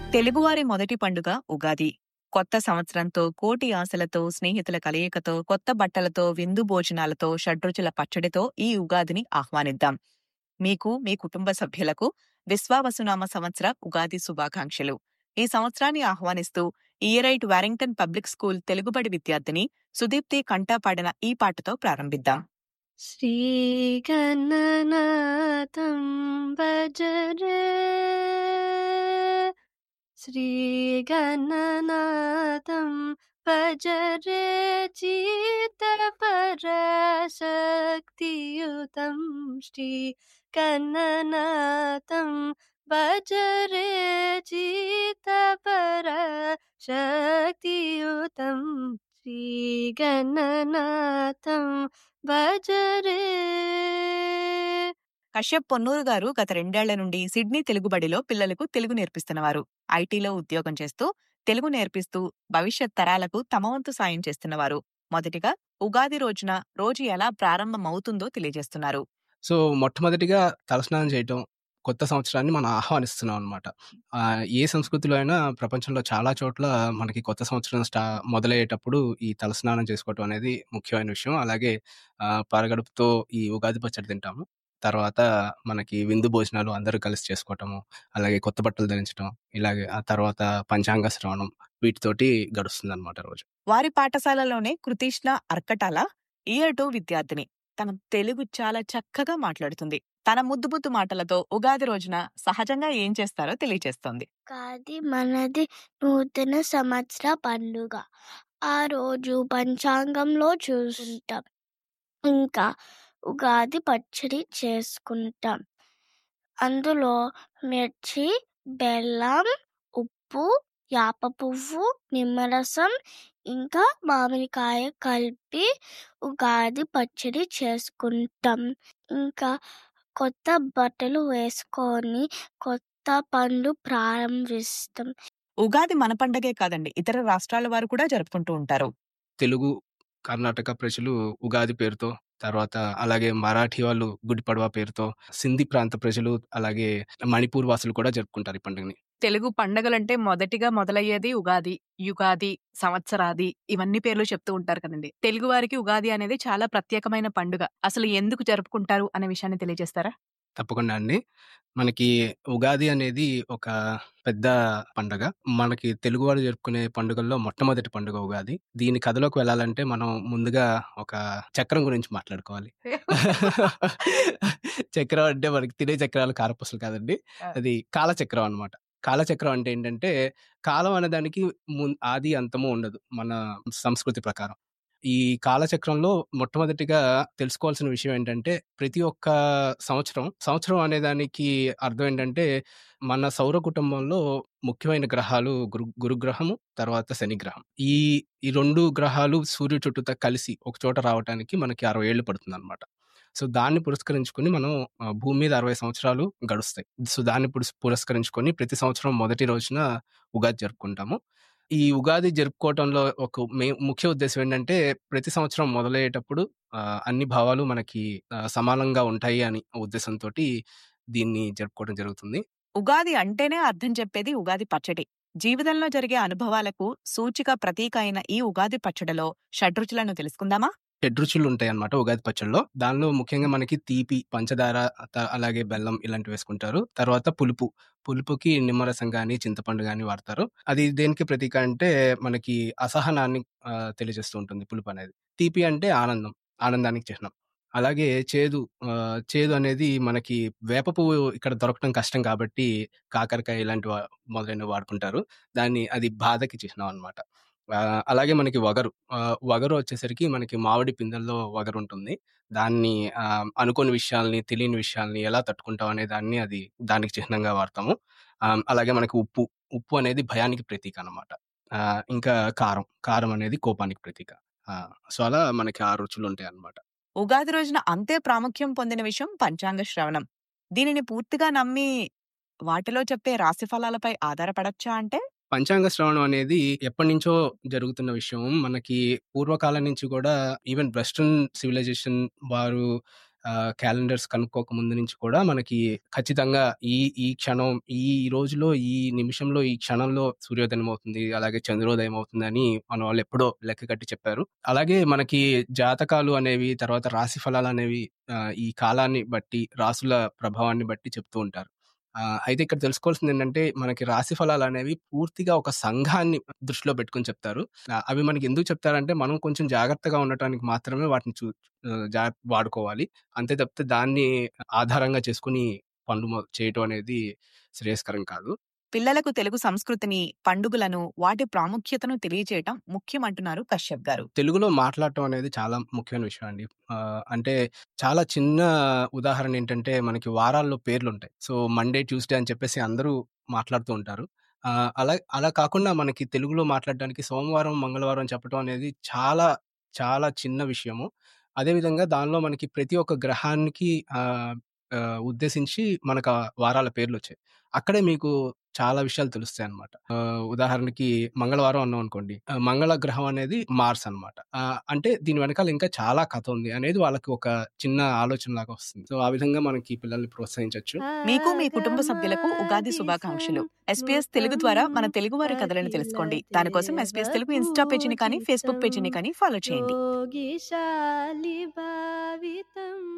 తెలుగువారి మొదటి పండుగ ఉగాది కొత్త సంవత్సరంతో కోటి ఆశలతో స్నేహితుల కలయికతో కొత్త బట్టలతో విందు భోజనాలతో షడ్రుచుల పచ్చడితో ఈ ఉగాదిని ఆహ్వానిద్దాం మీకు మీ కుటుంబ సభ్యులకు విశ్వావసునామ సంవత్సర ఉగాది శుభాకాంక్షలు ఈ సంవత్సరాన్ని ఆహ్వానిస్తూ ఇయరైట్ వారింగ్టన్ పబ్లిక్ స్కూల్ తెలుగుబడి విద్యార్థిని సుదీప్తి కంటా పాడిన ఈ పాటతో ప్రారంభిద్దాం श्रीगणनाथं भजरे श्रीगणनाथं भजरे चित्तपरशक्तियुतं श्रीगणनाथं भजरे चित्तपरशक्तियुतं श्रीगणनाथं భజరే కశ్యప్ పొన్నూరు గారు గత రెండేళ్ల నుండి సిడ్నీ తెలుగుబడిలో పిల్లలకు తెలుగు నేర్పిస్తున్నవారు ఐటీలో ఉద్యోగం చేస్తూ తెలుగు నేర్పిస్తూ భవిష్యత్ తరాలకు తమ వంతు సాయం చేస్తున్నవారు మొదటిగా ఉగాది రోజున రోజు ఎలా ప్రారంభమవుతుందో తెలియజేస్తున్నారు సో మొట్టమొదటిగా తలస్నానం చేయటం కొత్త సంవత్సరాన్ని మనం ఆహ్వానిస్తున్నాం అనమాట ఏ సంస్కృతిలో అయినా ప్రపంచంలో చాలా చోట్ల మనకి కొత్త సంవత్సరం స్టా మొదలయ్యేటప్పుడు ఈ తలస్నానం చేసుకోవటం అనేది ముఖ్యమైన విషయం అలాగే ఆ, పరగడుపుతో ఈ ఉగాది పచ్చడి తింటాము తర్వాత మనకి విందు భోజనాలు అందరూ కలిసి చేసుకోవటము అలాగే కొత్త బట్టలు ధరించడం ఇలాగే ఆ తర్వాత పంచాంగ శ్రవణం వీటితోటి గడుస్తుంది అనమాట రోజు వారి పాఠశాలలోనే కృతీష్ణ అర్కటాల ఇయర్ టూ విద్యార్థిని తన తెలుగు చాలా చక్కగా మాట్లాడుతుంది తన ముద్దు ముద్దు మాటలతో ఉగాది రోజున సహజంగా ఏం చేస్తారో తెలియజేస్తోంది కాది మనది నూతన సంవత్సర పండుగ ఆ రోజు పంచాంగంలో చూసుకుంటాం ఇంకా ఉగాది పచ్చడి చేసుకుంటాం అందులో మిర్చి బెల్లం ఉప్పు యాప పువ్వు నిమ్మరసం ఇంకా మామిడికాయ కలిపి ఉగాది పచ్చడి చేసుకుంటాం ఇంకా కొత్త బట్టలు వేసుకొని కొత్త పనులు ప్రారంభిస్తాం ఉగాది మన పండగే కాదండి ఇతర రాష్ట్రాల వారు కూడా జరుపుకుంటూ ఉంటారు తెలుగు కర్ణాటక ప్రజలు ఉగాది పేరుతో తర్వాత అలాగే మరాఠీ వాళ్ళు గుడి పడవ పేరుతో సింధీ ప్రాంత ప్రజలు అలాగే మణిపూర్ వాసులు కూడా జరుపుకుంటారు ఈ పండుగని తెలుగు పండగలంటే మొదటిగా మొదలయ్యేది ఉగాది యుగాది సంవత్సరాది ఇవన్నీ పేర్లు చెప్తూ ఉంటారు కదండి తెలుగు వారికి ఉగాది అనేది చాలా ప్రత్యేకమైన పండుగ అసలు ఎందుకు జరుపుకుంటారు అనే విషయాన్ని తెలియజేస్తారా తప్పకుండా అండి మనకి ఉగాది అనేది ఒక పెద్ద పండుగ మనకి తెలుగు వాళ్ళు జరుపుకునే పండుగల్లో మొట్టమొదటి పండుగ ఉగాది దీని కథలోకి వెళ్ళాలంటే మనం ముందుగా ఒక చక్రం గురించి మాట్లాడుకోవాలి చక్రం అంటే మనకి తినే చక్రాలు కారపూసలు కాదండి అది కాలచక్రం అన్నమాట కాలచక్రం అంటే ఏంటంటే కాలం అనే దానికి ముం- ఆది అంతము ఉండదు మన సంస్కృతి ప్రకారం ఈ కాలచక్రంలో మొట్టమొదటిగా తెలుసుకోవాల్సిన విషయం ఏంటంటే ప్రతి ఒక్క సంవత్సరం సంవత్సరం అనే దానికి అర్థం ఏంటంటే మన సౌర కుటుంబంలో ముఖ్యమైన గ్రహాలు గురు గురుగ్రహము తర్వాత శని గ్రహం ఈ ఈ రెండు గ్రహాలు సూర్యుడు చుట్టూతా కలిసి ఒక చోట రావడానికి మనకి అరవై ఏళ్ళు పడుతుంది అనమాట సో దాన్ని పురస్కరించుకొని మనం ఆ, భూమి మీద అరవై సంవత్సరాలు గడుస్తాయి సో దాన్ని పురస్- పురస్కరించుకొని ప్రతి సంవత్సరం మొదటి రోజున ఉగాది జరుపుకుంటాము ఈ ఉగాది జరుపుకోవటంలో ఒక మే- ముఖ్య ఉద్దేశం ఏంటంటే ప్రతి సంవత్సరం మొదలయ్యేటప్పుడు ఆ, అన్ని భావాలు మనకి ఆ, సమానంగా ఉంటాయి అని ఉద్దేశంతో దీన్ని జరుపుకోవడం జరుగుతుంది ఉగాది అంటేనే అర్థం చెప్పేది ఉగాది పచ్చడి జీవితంలో జరిగే అనుభవాలకు సూచిక ప్రతీక అయిన ఈ ఉగాది పచ్చడిలో షడ్రుచులను తెలుసుకుందామా షడ్రుచులు ఉంటాయి అన్నమాట ఉగాది పచ్చడిలో దానిలో ముఖ్యంగా మనకి తీపి పంచదార త- అలాగే బెల్లం ఇలాంటివి వేసుకుంటారు తర్వాత పులుపు పులుపుకి నిమ్మరసం గాని చింతపండు గాని వాడతారు అది దేనికి ప్రతీక అంటే మనకి అసహనాన్ని ఆ, తెలియజేస్తూ ఉంటుంది పులుపు అనేది తీపి అంటే ఆనందం ఆనందానికి చిహ్నం అలాగే చేదు ఆ, చేదు అనేది మనకి వేప పువ్వు ఇక్కడ దొరకడం కష్టం కాబట్టి కాకరకాయ ఇలాంటి వా- మొదలైనవి వాడుకుంటారు దాన్ని అది బాధకి చిహ్నం అన్నమాట ఆ, అలాగే మనకి వగరు ఆ, వగరు వచ్చేసరికి మనకి మామిడి పిందెల్లో వగరు ఉంటుంది దాన్ని ఆ, అనుకోని విషయాల్ని తెలియని విషయాల్ని ఎలా తట్టుకుంటాం అనే దాన్ని అది దానికి చిహ్నంగా వాడతాము ఆ, అలాగే మనకి ఉప్పు ఉప్పు అనేది భయానికి ప్రతీక అనమాట ఇంకా కారం కారం అనేది కోపానికి ప్రతీక ఆ, సో అలా మనకి ఆ రుచులు ఉంటాయి అన్నమాట ఉగాది రోజున అంతే ప్రాముఖ్యం పొందిన విషయం పంచాంగ శ్రవణం దీనిని పూర్తిగా నమ్మి వాటిలో చెప్పే రాశి ఫలాలపై ఆధారపడచ్చా అంటే పంచాంగ శ్రవణం అనేది ఎప్పటి నుంచో జరుగుతున్న విషయం మనకి పూర్వకాలం నుంచి కూడా ఈవెన్ వెస్ట్రన్ సివిలైజేషన్ వారు ఆహ్, క్యాలెండర్స్ కనుక్కోక ముందు నుంచి కూడా మనకి ఖచ్చితంగా ఈ ఈ క్షణం ఈ రోజులో, ఈ నిమిషంలో, ఈ క్షణంలో సూర్యోదయం అవుతుంది. అలాగే చంద్రోదయం అవుతుందని మన వాళ్ళు ఎప్పుడో లెక్క కట్టి చెప్పారు. అలాగే మనకి జాతకాలు అనేవి, తర్వాత రాశి ఫలాలనేవి ఆహ్, ఈ కాలాన్ని బట్టి, రాసుల ప్రభావాన్ని బట్టి చెప్తూ ఉంటారు. ఆహ్, అయితే ఇక్కడ తెలుసుకోవాల్సిందేంటంటే, మనకి రాశి ఫలాలనేవి పూర్తిగా ఒక సంఘాన్ని దృష్టిలో పెట్టుకొని చెప్తారు. ఆహ్, అవి మనకి ఎందుకు చెప్తారంటే, మనం కొంచెం జాగ్రత్తగా ఉండటానికి మాత్రమే వాటిని చూ ఆహ్, జా వాడుకోవాలి. అంతే తప్పితే దాన్ని ఆధారంగా చేసుకొని పనులు మొ చేయటం అనేది శ్రేయస్కరం కాదు. పిల్లలకు తెలుగు సంస్కృతిని, పండుగలను, వాటి ప్రాముఖ్యతను తెలియజేయటం ముఖ్యమంటున్నారు కశ్యప్ గారు. తెలుగులో మాట్లాడటం అనేది చాలా ముఖ్యమైన విషయం అండి. ఆహ్, అంటే చాలా చిన్న ఉదాహరణ ఏంటంటే, మనకి వారాల్లో పేర్లుంటాయి. సో, మండే, ట్యూస్‌డే అని చెప్పేసి అందరూ మాట్లాడుతూ ఉంటారు. ఆహ్, అలా అలా కాకుండా మనకి తెలుగులో మాట్లాడడానికి సోమవారం, మంగళవారం చెప్పటం అనేది చాలా, చాలా చిన్న విషయము. అదే విధంగా దానిలో మనకి ప్రతి ఒక్క గ్రహానికి ఆహ్, ఆహ్, ఉద్దేశించి మనకు ఆ వారాల పేర్లొచ్చాయి. అక్కడే మీకు చాలా విషయాలు తెలుస్తాయన్నమాట. ఆహ్, ఉదాహరణకి మంగళవారం అన్నామనుకోండి. ఆహ్, మంగళ గ్రహం అనేది మార్స్ అన్నమాట. ఆహ్, అంటే దీని వెనకాల ఇంకా చాలా కథ ఉంది అనేది వాళ్ళకి ఒక చిన్న ఆలోచనలాగా వస్తుంది. సో, ఆ విధంగా మనకి పిల్లల్ని ప్రోత్సహించొచ్చు. మీకు మీ కుటుంబ సభ్యులకు ఉగాది శుభాకాంక్షలు. ఎస్పీఎస్ తెలుగు ద్వారా మన తెలుగువారి కథలను తెలుసుకోండి. దానికోసం ఎస్పీఎస్ తెలుగు ఇన్‌స్టా పేజీని కానీ, ఫేస్‌బుక్ పేజీని కానీ ఫాలో చేయండి. योगिशालि भावितम्